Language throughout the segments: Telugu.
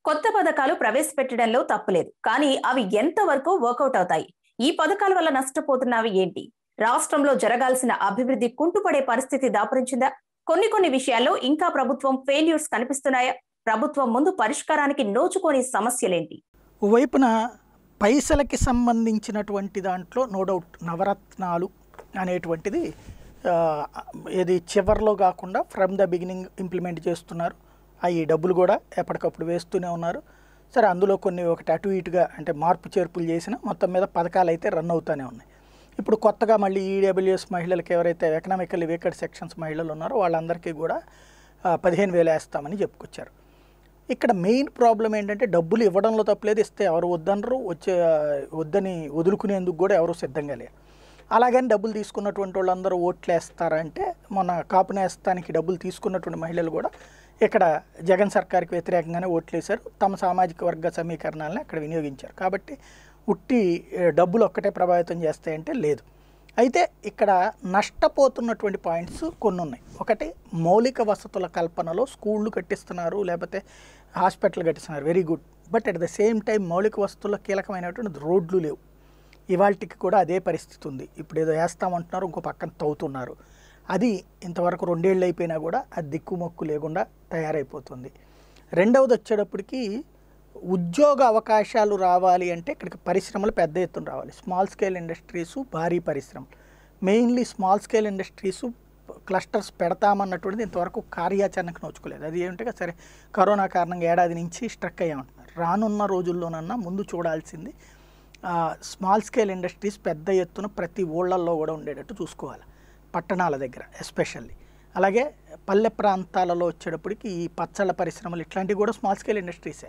కొత్త పథకాలు ప్రవేశపెట్టడంలో తప్పులేదు కానీ అవి ఎంతవరకు వర్కౌట్ అవుతాయి ఈ పథకాల వల్ల నష్టపోతున్నవి ఏంటి రాష్ట్రంలో జరగాల్సిన అభివృద్ధి కుంటుపడే పరిస్థితి దాపురించిందా కొన్ని కొన్ని విషయాల్లో ఇంకా ప్రభుత్వం ఫెయిల్యూర్స్ కనిపిస్తున్నాయా ప్రభుత్వం ముందు పరిష్కారానికి నోచుకోని సమస్యలేంటి వైపున పైసలకి సంబంధించినటువంటి దాంట్లో నో డౌట్ నవరత్నాలు అనేటువంటిది ఆ, ఇది చివరిలో కాకుండా ఫ్రమ్ ద బిగినింగ్ ఇంప్లిమెంట్ చేస్తున్నారు అవి డబ్బులు కూడా ఎప్పటికప్పుడు వేస్తూనే ఉన్నారు సరే అందులో కొన్ని ఒకటి అటు ఇటుగా అంటే మార్పు చేర్పులు చేసిన మొత్తం మీద పథకాలు అయితే రన్ అవుతూనే ఉన్నాయి ఇప్పుడు కొత్తగా మళ్ళీ ఈడబ్ల్యూఎస్ మహిళలకు ఎవరైతే ఎకనామికల్లీ వీకర్ సెక్షన్స్ మహిళలు ఉన్నారో వాళ్ళందరికీ కూడా ఆ, పదిహేను వేలు వేస్తామని చెప్పుకొచ్చారు ఇక్కడ మెయిన్ ప్రాబ్లం ఏంటంటే డబ్బులు ఇవ్వడంలో తప్పలేదు ఇస్తే ఎవరు వద్దనరు వచ్చే వద్దని వదులుకునేందుకు కూడా ఎవరు సిద్ధంగా లేరు అలాగని డబ్బులు తీసుకున్నటువంటి వాళ్ళందరూ ఓట్లు వేస్తారంటే మొన్న కాపు నేస్తానికి డబ్బులు తీసుకున్నటువంటి మహిళలు కూడా ఇక్కడ జగన్ సర్కార్కి వ్యతిరేకంగానే ఓట్లు వేశారు తమ సామాజిక వర్గ సమీకరణాలను అక్కడ వినియోగించారు కాబట్టి ఉట్టి ఏ, డబ్బులు ఒక్కటే ప్రభావితం చేస్తాయంటే లేదు అయితే ఇక్కడ నష్టపోతున్నటువంటి పాయింట్స్ కొన్ని ఉన్నాయి ఒకటి మౌలిక వసతుల కల్పనలో స్కూళ్ళు కట్టిస్తున్నారు లేకపోతే హాస్పిటల్ కట్టిస్తున్నారు very good but at the same time మౌలిక వసతుల్లో కీలకమైనటువంటి రోడ్లు లేవు ఇవాళకి కూడా అదే పరిస్థితి ఉంది ఇప్పుడు ఏదో వేస్తామంటున్నారు ఇంకో పక్కన తవ్వుతున్నారు అది ఇంతవరకు రెండేళ్ళు అయిపోయినా కూడా అది దిక్కుమొక్కు లేకుండా తయారైపోతుంది రెండవది వచ్చేటప్పటికి ఉద్యోగ అవకాశాలు రావాలి అంటే ఇక్కడికి పరిశ్రమలు పెద్ద ఎత్తున రావాలి స్మాల్ స్కేల్ ఇండస్ట్రీసు భారీ పరిశ్రమలు mainly small scale industries clusters పెడతామన్నటువంటిది ఇంతవరకు కార్యాచరణకు నోచుకోలేదు అది ఏమిటంటే సరే కరోనా కారణంగా ఏడాది నుంచి స్ట్రక్ అయ్యామంటున్నారు రానున్న రోజుల్లోనన్నా ముందు చూడాల్సింది ఆ, స్మాల్ స్కేల్ ఇండస్ట్రీస్ పెద్ద ఎత్తున ప్రతి ఊళ్ళల్లో కూడా ఉండేటట్టు చూసుకోవాలి పట్టణాల దగ్గర ఎస్పెషల్లీ అలాగే పల్లె ప్రాంతాలలో వచ్చేటప్పటికి ఈ పచ్చళ్ళ పరిశ్రమలు ఇట్లాంటివి కూడా స్మాల్ స్కేల్ ఇండస్ట్రీసే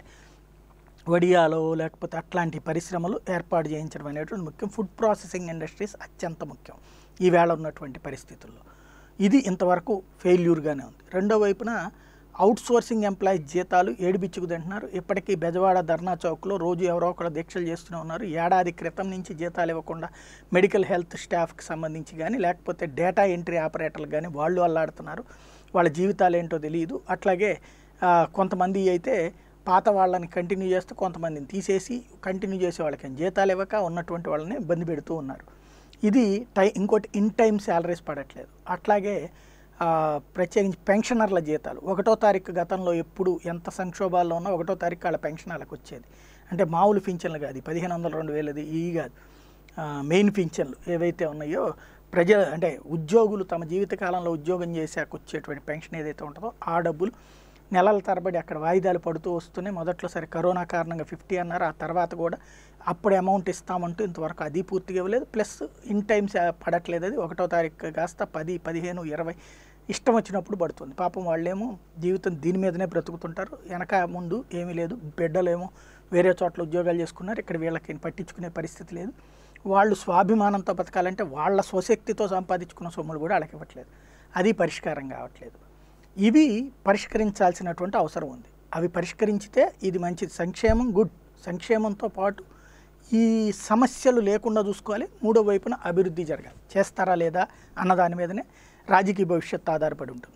వడియాలో లేకపోతే అట్లాంటి పరిశ్రమలు ఏర్పాటు చేయించడం అనేటువంటి ముఖ్యం ఫుడ్ ప్రాసెసింగ్ ఇండస్ట్రీస్ అత్యంత ముఖ్యం ఈవేళ ఉన్నటువంటి పరిస్థితుల్లో ఇది ఇంతవరకు ఫెయిల్యూర్గానే ఉంది రెండో వైపున అవుట్ సోర్సింగ్ ఎంప్లాయీస్ జీతాలు ఏడిపిచ్చుకు తింటున్నారు ఇప్పటికీ బెజవాడ ధర్నా చౌక్లో రోజు ఎవరో ఒకరు దీక్షలు చేస్తూనే ఉన్నారు ఏడాది క్రితం నుంచి జీతాలు ఇవ్వకుండా మెడికల్ హెల్త్ స్టాఫ్కి సంబంధించి కానీ లేకపోతే డేటా ఎంట్రీ ఆపరేటర్లు కానీ వాళ్ళు అల్లాడుతున్నారు వాళ్ళ జీవితాలు ఏంటో తెలియదు అట్లాగే ఆ, కొంతమంది అయితే పాత వాళ్ళని కంటిన్యూ చేస్తూ కొంతమందిని తీసేసి కంటిన్యూ చేసే వాళ్ళకి జీతాలు ఇవ్వక ఉన్నటువంటి వాళ్ళని ఇబ్బంది పెడుతూ ఉన్నారు ఇది టై ఇంకోటి ఇన్ టైం శాలరీస్ పడట్లేదు అట్లాగే ఆ, ప్రత్యేకించి పెన్షనర్ల జీతాలు ఒకటో తారీఖు గతంలో ఎప్పుడు ఎంత సంక్షోభాల్లో ఉన్నా ఒకటో తారీఖు వాళ్ళ పెన్షన్ వాళ్ళకి వచ్చేది అంటే మామూలు పింఛన్లు కాదు పదిహేను వందల రెండు వేలది ఈ కాదు ఆ, మెయిన్ పింఛన్లు ఏవైతే ఉన్నాయో ప్రజలు అంటే ఉద్యోగులు తమ జీవితకాలంలో ఉద్యోగం చేశాక వచ్చేటువంటి పెన్షన్ ఏదైతే ఉంటుందో ఆ డబ్బులు నెలల తరబడి అక్కడ వాయిదాలు పడుతూ వస్తున్నాయి మొదట్లో సరే కరోనా కారణంగా ఫిఫ్టీ అన్నారు ఆ తర్వాత కూడా అప్పుడు అమౌంట్ ఇస్తామంటూ ఇంతవరకు అది పూర్తిగా ఇవ్వలేదు ప్లస్ ఇన్ టైమ్స్ పడట్లేదు అది ఒకటో తారీఖు కాస్త పది పదిహేను ఇరవై ఇష్టం వచ్చినప్పుడు పడుతుంది పాపం వాళ్ళేమో జీవితం దీని మీదనే బ్రతుకుతుంటారు వెనక ముందు ఏమీ లేదు బిడ్డలేమో వేరే చోట్ల ఉద్యోగాలు చేసుకున్నారు ఇక్కడ వీళ్ళకి పట్టించుకునే పరిస్థితి లేదు వాళ్ళు స్వాభిమానంతో బతకాలంటే వాళ్ళ స్వశక్తితో సంపాదించుకున్న సొమ్ములు కూడా వాళ్ళకి ఇవ్వట్లేదు అది పరిష్కారం కావట్లేదు ఇవి పరిష్కరించాల్సినటువంటి అవసరం ఉంది అవి పరిష్కరించితే ఇది మంచిది సంక్షేమం గుడ్ సంక్షేమంతో పాటు ఈ సమస్యలు లేకుండా చూసుకోవాలి మూడో వైపున అభివృద్ధి జరగాలి చేస్తారా లేదా అన్న దాని మీదనే రాజకీయ భవిష్యత్తు ఆధారపడి ఉంటుంది